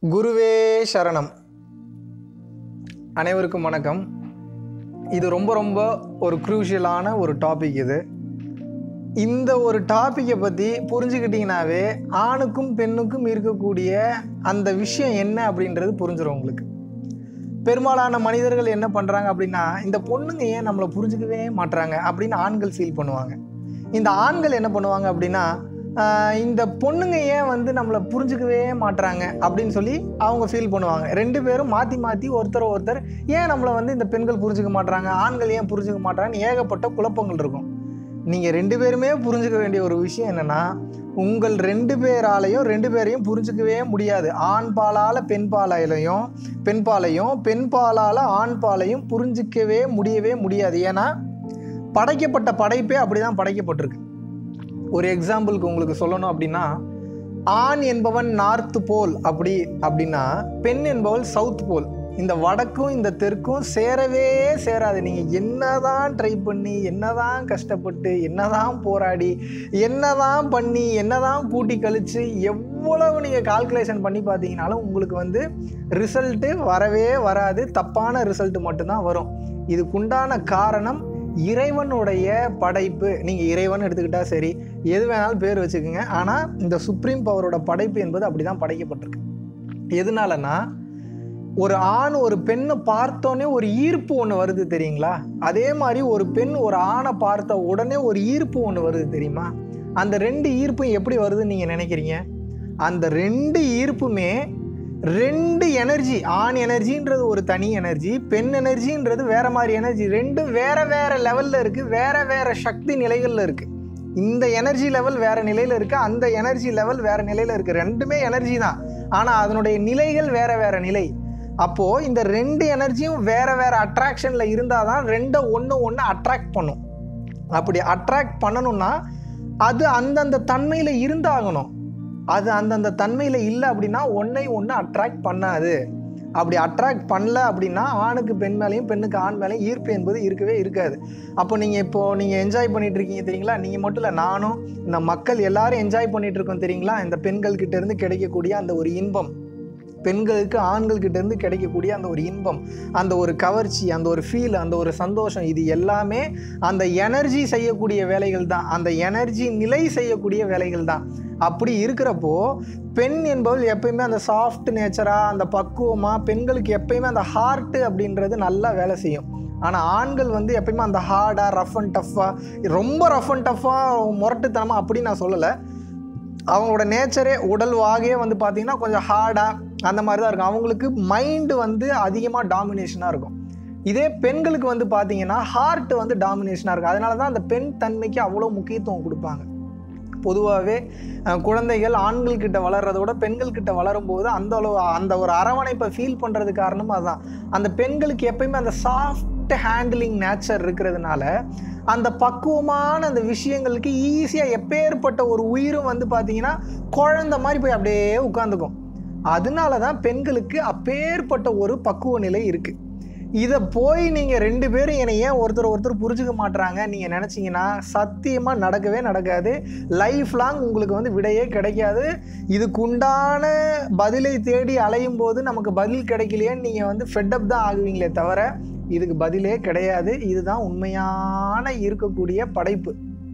குருவே சரணம் அனைவருக்கும் வணக்கம் இது ரொம்ப ரொம்ப ஒரு குரூஷியலான ஒரு டாபிக் இது இந்த ஒரு டாப்பிக்கை பற்றி புரிஞ்சுக்கிட்டிங்கனாவே ஆணுக்கும் பெண்ணுக்கும் இருக்கக்கூடிய அந்த விஷயம் என்ன அப்படின்றது புரிஞ்சிடும் உங்களுக்கு பெரும்பாலான மனிதர்கள் என்ன பண்ணுறாங்க அப்படின்னா இந்த பொண்ணுங்க ஏன் நம்மளை புரிஞ்சுக்கவே மாட்றாங்க அப்படின்னு ஆண்கள் ஃபீல் பண்ணுவாங்க இந்த ஆண்கள் என்ன பண்ணுவாங்க அப்படின்னா ஆஹ் இந்த பொண்ணுங்க ஏன் வந்து நம்மளை புரிஞ்சுக்கவே மாட்றாங்க அப்படின்னு சொல்லி அவங்க ஃபீல் பண்ணுவாங்க ரெண்டு பேரும் மாற்றி மாற்றி ஒருத்தர் ஒருத்தர் ஏன் நம்மளை வந்து இந்த பெண்கள் புரிஞ்சுக்க மாட்றாங்க ஆண்கள் ஏன் புரிஞ்சுக்க மாட்றாங்கன்னு ஏகப்பட்ட குழப்பங்கள் இருக்கும் நீங்கள் ரெண்டு பேருமே புரிஞ்சுக்க வேண்டிய ஒரு விஷயம் என்னென்னா உங்கள் ரெண்டு பேராலையும் ரெண்டு பேரையும் புரிஞ்சுக்கவே முடியாது ஆண் பாலால் பெண் பாலையிலையும் பெண் பாலையும் பெண் பாலால் ஆண் பாலையும் புரிஞ்சிக்கவே முடியவே முடியாது ஏன்னா படைக்கப்பட்ட படைப்பே அப்படி தான் படைக்கப்பட்டிருக்கு ஒரு எக்ஸாம்பிளுக்கு உங்களுக்கு சொல்லணும் அப்படின்னா ஆண் என்பவன் நார்த் போல் அப்படி அப்படின்னா பெண் என்பவள் சவுத் போல் இந்த வடக்கும் இந்த தெற்கும் சேரவே சேராது நீங்கள் என்னதான் ட்ரை பண்ணி என்னதான் கஷ்டப்பட்டு என்னதான் போராடி என்னதான் பண்ணி என்னதான் கூட்டி கழித்து எவ்வளவு நீங்கள் கால்குலேஷன் பண்ணி பார்த்தீங்கனாலும் உங்களுக்கு வந்து ரிசல்ட்டு வரவே வராது தப்பான ரிசல்ட் மட்டும்தான் வரும் இதுக்குண்டான காரணம் இறைவனுடைய படைப்பு நீங்கள் இறைவன் எடுத்துக்கிட்டால் சரி எது வேணாலும் பேர் வச்சுக்கோங்க ஆனால் இந்த சுப்ரீம் பவரோட படைப்பு என்பது அப்படி தான் படைக்கப்பட்டிருக்கு எதனாலனா ஒரு ஆண் ஒரு பெண்ணை பார்த்தோன்னே ஒரு ஈர்ப்பு ஒன்று வருது தெரியுங்களா அதே மாதிரி ஒரு பெண் ஒரு ஆணை பார்த்த உடனே ஒரு ஈர்ப்பு ஒன்று வருது தெரியுமா அந்த ரெண்டு ஈர்ப்பும் எப்படி வருதுன்னு நீங்கள் நினைக்கிறீங்க அந்த ரெண்டு ஈர்ப்புமே ரெண்டு எனர்ஜி ஆண் எனர்ஜின்றது ஒரு தனி எனர்ஜி பெண் எனர்ஜின்றது வேற மாதிரி எனர்ஜி ரெண்டும் வேற வேற லெவல்ல இருக்கு வேற வேற சக்தி நிலைகள்ல இருக்கு இந்த எனர்ஜி லெவல் வேற நிலையில இருக்கு அந்த எனர்ஜி லெவல் வேற நிலையில இருக்கு ரெண்டுமே எனர்ஜி தான் ஆனா அதனுடைய நிலைகள் வேற வேற நிலை அப்போ இந்த ரெண்டு எனர்ஜியும் வேற வேற அட்ராக்ஷன்ல இருந்தாதான் ரெண்டை ஒன்று ஒன்று அட்ராக்ட் பண்ணும் அப்படி அட்ராக்ட் பண்ணணும்னா அது அந்தந்த தன்மையில இருந்தாகணும் அது அந்தந்த தன்மையில் இல்லை அப்படின்னா ஒன்றை ஒன்று அட்ராக்ட் பண்ணாது அப்படி அட்ராக்ட் பண்ணல அப்படின்னா ஆணுக்கு பெண் மேலேயும் பெண்ணுக்கு ஆண் மேலேயும் ஈர்ப்பு என்பது இருக்கவே இருக்காது அப்போ நீங்கள் இப்போது நீங்கள் என்ஜாய் பண்ணிட்டு இருக்கீங்க தெரியுங்களா நீங்கள் மட்டும் இல்லை நானும் இந்த மக்கள் எல்லாரும் என்ஜாய் பண்ணிட்டு இருக்கோம் தெரியுங்களா இந்த பெண்கள் கிட்ட இருந்து கிடைக்கக்கூடிய அந்த ஒரு இன்பம் பெண்களுக்கு ஆண்கள் கிட்ட இருந்து கிடைக்கக்கூடிய அந்த ஒரு இன்பம் அந்த ஒரு கவர்ச்சி அந்த ஒரு ஃபீல் அந்த ஒரு சந்தோஷம் இது எல்லாமே அந்த எனர்ஜி செய்யக்கூடிய வேலைகள் தான் அந்த எனர்ஜி நிலை செய்யக்கூடிய வேலைகள் தான் அப்படி இருக்கிறப்போ பெண் என்பவள் எப்பயுமே அந்த சாஃப்ட் நேச்சராக அந்த பக்குவமாக பெண்களுக்கு எப்பயுமே அந்த ஹார்ட்டு அப்படின்றது நல்லா வேலை செய்யும் ஆனால் ஆண்கள் வந்து எப்பயுமே அந்த ஹார்டாக ரஃப் அண்ட் டஃப்பாக ரொம்ப ரஃப் அண்ட் டஃப்பாக முரட்டுத்தனமாக அப்படின்னு நான் சொல்லலை அவங்களோட நேச்சரே உடல் வாகே வந்து பார்த்திங்கன்னா கொஞ்சம் ஹார்டாக அந்த மாதிரி தான் இருக்கும் அவங்களுக்கு மைண்டு வந்து அதிகமாக டாமினேஷனாக இருக்கும் இதே பெண்களுக்கு வந்து பார்த்தீங்கன்னா ஹார்ட் வந்து டாமினேஷனாக இருக்கும் அதனால தான் அந்த பெண் தன்மைக்கு அவ்வளோ முக்கியத்துவம் கொடுப்பாங்க பொதுவாகவே குழந்தைகள் ஆண்கள் கிட்ட வளர்றத விட பெண்கள் கிட்ட வளரும்போது அந்த அளவு அந்த ஒரு அரவணைப்பை ஃபீல் பண்ணுறது காரணம் அதுதான் அந்த பெண்களுக்கு எப்பயுமே அந்த சாஃப்ட் ஹேண்டிலிங் நேச்சர் இருக்கிறதுனால அந்த பக்குவமான அந்த விஷயங்களுக்கு ஈஸியாக எப்பேற்பட்ட ஒரு உயிரும் வந்து பார்த்தீங்கன்னா குழந்த மாதிரி போய் அப்படியே உட்காந்துக்கும் அதனால தான் பெண்களுக்கு அப்பேற்பட்ட ஒரு பக்குவ நிலை இருக்குது இதை போய் நீங்கள் ரெண்டு பேரும் என்னை ஏன் ஒருத்தர் ஒருத்தர் புரிஞ்சுக்க மாட்டுறாங்க நீங்கள் நினச்சிங்கன்னா சத்தியமாக நடக்கவே நடக்காது லைஃப் லாங் உங்களுக்கு வந்து விடையே கிடைக்காது இதுக்குண்டான பதிலை தேடி அலையும் போது நமக்கு பதில் கிடைக்கலையேன்னு நீங்கள் வந்து ஃபெட்டப் தான் ஆகுவீங்களே தவிர இதுக்கு பதிலே கிடையாது இதுதான் உண்மையான இருக்கக்கூடிய படைப்பு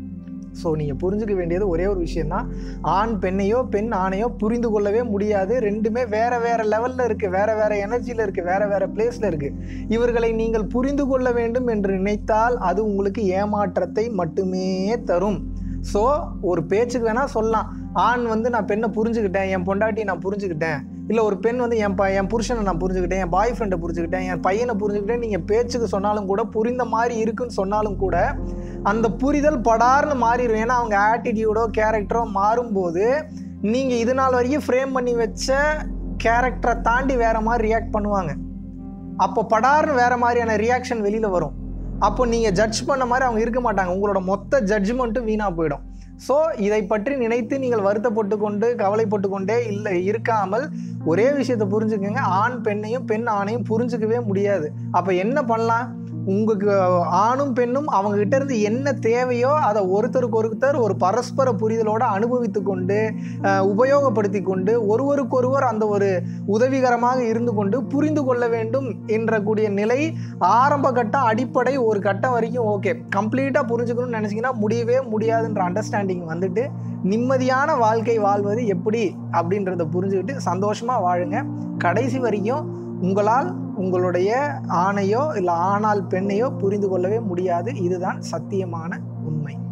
ஸோ நீங்கள் புரிஞ்சுக்க வேண்டியது ஒரே ஒரு விஷயந்தான் ஆண் பெண்ணையோ பெண் ஆணையோ புரிந்து கொள்ளவே முடியாது ரெண்டுமே வேற வேற லெவலில் இருக்குது வேற வேற எனர்ஜியில் இருக்குது வேற வேற பிளேஸில் இருக்குது இவர்களை நீங்கள் புரிந்து கொள்ள வேண்டும் என்று நினைத்தால் அது உங்களுக்கு ஏமாற்றத்தை மட்டுமே தரும் ஸோ ஒரு பேச்சுக்கு வேணால் சொல்லலாம் ஆண் வந்து நான் பெண்ணை புரிஞ்சுக்கிட்டேன் என் பொண்டாட்டி நான் புரிஞ்சுக்கிட்டேன் இல்லை ஒரு பெண் வந்து என் ப என் புருஷனை நான் புரிஞ்சுக்கிட்டேன் என் பாய் ஃப்ரெண்டை புரிஞ்சுக்கிட்டேன் என் பையனை புரிஞ்சுக்கிட்டேன் நீங்கள் பேச்சுக்கு சொன்னாலும் கூட புரிந்த மாதிரி இருக்குன்னு சொன்னாலும் கூட அந்த புரிதல் படார்னு மாறிடும் ஏன்னா அவங்க ஆட்டிடியூடோ கேரக்டரோ மாறும்போது நீங்கள் இது நாள் வரைக்கும் ஃப்ரேம் பண்ணி வச்ச கேரக்டரை தாண்டி வேறு மாதிரி ரியாக்ட் பண்ணுவாங்க அப்போ படார்னு வேறு மாதிரியான ரியாக்ஷன் வெளியில் வரும் அப்போ நீங்கள் ஜட்ஜ் பண்ண மாதிரி அவங்க இருக்க மாட்டாங்க உங்களோட மொத்த ஜட்ஜ்மெண்ட்டும் வீணாக போயிடும் ஸோ இதை பற்றி நினைத்து நீங்கள் வருத்தப்பட்டு கொண்டு கவலைப்பட்டு கொண்டே இல்லை இருக்காமல் ஒரே விஷயத்தை புரிஞ்சுக்கோங்க ஆண் பெண்ணையும் பெண் ஆணையும் புரிஞ்சுக்கவே முடியாது அப்போ என்ன பண்ணலாம் உங்களுக்கு ஆணும் பெண்ணும் அவங்க கிட்ட இருந்து என்ன தேவையோ அதை ஒருத்தருக்கு ஒருத்தர் ஒரு பரஸ்பர புரிதலோட அனுபவித்து கொண்டு அஹ், உபயோகப்படுத்தி கொண்டு ஒருவருக்கொருவர் அந்த ஒரு உதவிகரமாக இருந்து கொண்டு புரிந்து கொள்ள வேண்டும் என்ற கூடிய நிலை ஆரம்ப கட்டம் அடிப்படை ஒரு கட்டம் வரைக்கும் ஓகே கம்ப்ளீட்டாக புரிஞ்சுக்கணும்னு நினச்சிங்கன்னா முடியவே முடியாதுன்ற அண்டர்ஸ்டாண்டிங் வந்துட்டு நிம்மதியான வாழ்க்கை வாழ்வது எப்படி அப்படின்றத புரிஞ்சுக்கிட்டு சந்தோஷமாக வாழுங்க கடைசி வரைக்கும் உங்களால் உங்களுடைய ஆணையோ இல்லை ஆணால் பெண்ணையோ புரிந்து கொள்ளவே முடியாது இதுதான் சத்தியமான உண்மை